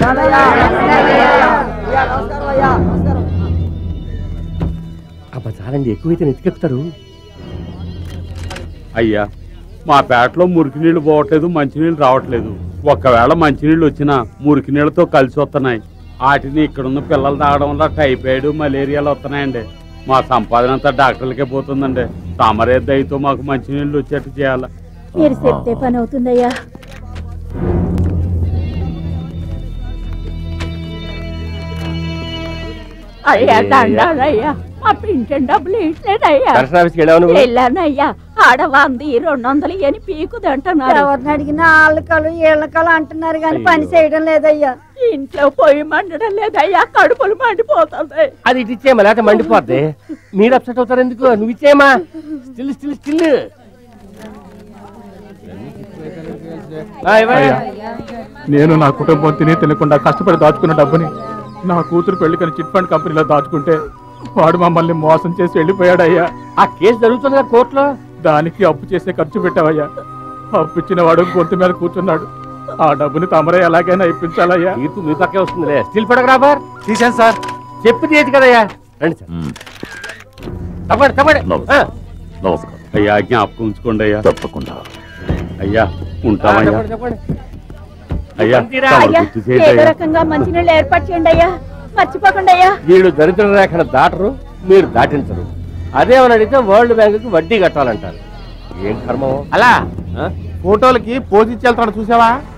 అబ్బా చాలండి ఎక్కువైతే నెత్తికెక్కుతారు అయ్యా మా పేటలో మురికి నీళ్లు పోవట్లేదు మంచినీళ్ళు రావట్లేదు ఒకవేళ మంచినీళ్ళు వచ్చినా మురికి నీళ్ళతో కలిసి వస్తున్నాయి వాటిని ఇక్కడున్న పిల్లలు తాగడం వల్ల టైఫాయిడ్ మలేరియాలు వస్తున్నాయండి మా సంపాదన అంతా డాక్టర్లకే పోతుందండి తమరే దయతో మాకు మంచినీళ్ళు వచ్చేట్టు చేయాలి మీరు చెప్తే పని అవుతుందయ్యా అయ్యా దండాలయ్యా మా పింఛన్ డబ్బులు ఇట్లేదయ్యా దర్శన ఆఫీస్కి వెళ్ళావు నువ్వు వెళ్ళానయ్యా ఆడ వంది రెండు వందలు అని పీకుదంటున్నారు ఎవరిని అడిగినా ఆళ్ళకలు ఏళ్ళకలు అంటున్నారు కానీ పని చేయడం లేదయ్యా ఇంట్లో పొయ్యి మండడం లేదయ్యా కడుపులు మండిపోతుంది అది ఇటు ఇచ్చేయమా లేకపోతే మండిపోద్ది మీరు అప్సెట్ అవుతారు ఎందుకు నువ్వు ఇచ్చేయమా స్టిల్ స్టిల్ స్టిల్ నేను నా కుటుంబం తిని తినకుండా కష్టపడి దాచుకున్న డబ్బుని నా కూతురు పెళ్లికని చిట్ ఫండ్ కంపెనీలో దాచుకుంటే వాడు మమ్మల్ని మోసం చేసి వెళ్ళిపోయాడయ్యా ఆ కేసు జరుగుతుందిగా కోర్టులో దానికి అప్పు చేసే ఖర్చు పెట్టావయ్యా అప్పు ఇచ్చిన వాడు గొంతు మీద కూర్చున్నాడు ఆ డబ్బుని తమరే ఎలాగైనా ఇప్పించాలయ్యా తీర్పు మీ పక్కే వస్తుందిలే స్టిల్ ఫోటోగ్రాఫర్ తీసాను సార్ చెప్పు తీయచ్చు కదయ్యా రండి సార్ తప్పండి తప్పండి ఆ. నమస్కారం అయ్యా జ్ఞాపకం ఉంచుకోండి అయ్యా తప్పకుండా అయ్యా ఆ, ఉంటామయ్యా చెప్పండి చెప్పండి అయ్యా అంతేరా? తమరు అయ్యా గుర్తు చేయండి ఏదో అయ్యా. రకంగా మంచినీళ్ళు ఏర్పాటు చేయండి అయ్యా మర్చిపోకండి అయ్యా వీళ్ళు దరిద్ర రేఖను దాటరు మీరు దాటించరు అదేమని అడిగితే వరల్డ్ బ్యాంకుకి వడ్డీ కట్టాలంటారు ఏం కర్మం అలా ఆ? ఫోటోలకి పోజ్ ఇచ్చి వెళ్తాడు చూసావా